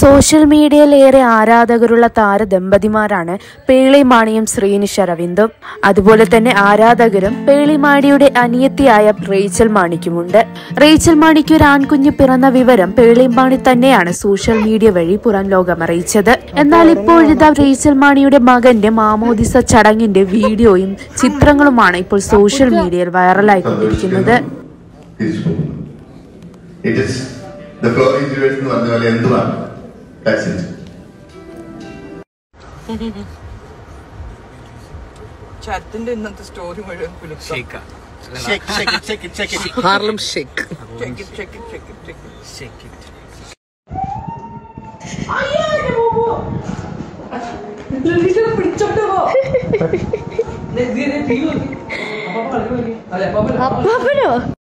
social മീഡിയയിൽ ഏറെ ആരാധകരുള്ള താരദമ്പതിമാരാണ് പേളിമാണിയും ശ്രീനിഷ് അരവിന്ദും അതുപോലെ തന്നെ ആരാധകരും പേളിമാണിയുടെ അനിയത്തിയായ റേച്ചൽ മാണിക്കുമുണ്ട് റേച്ചൽ മാണിക്ക് ഒരു ആൺകുഞ്ഞ് പിറന്ന വിവരം പേളിമാണി തന്നെയാണ് സോഷ്യൽ മീഡിയ വഴി പുറം ലോകം അറിയിച്ചത് എന്നാൽ ഇപ്പോഴിതാ റേച്ചൽ മാണിയുടെ മകന്റെ മാമോദിസ ചടങ്ങിന്റെ വീഡിയോയും ചിത്രങ്ങളുമാണ് ഇപ്പോൾ സോഷ്യൽ മീഡിയയിൽ വൈറലായിക്കൊണ്ടിരിക്കുന്നത് തിരിച്ചു പോകുന്നു it is the floor is yours എന്ന് പറഞ്ഞ പോലെ എന്തുവാണ് ദാറ്റ്സ് ഇറ്റ് ചാത്തിന്റെ ഇന്നത്തെ സ്റ്റോറി മുഴുവൻ കുലുക്കാം Harlem shake check it check it check it check it പിടിച്ചോണ്ട് പോ അപ്പാപ്പനോ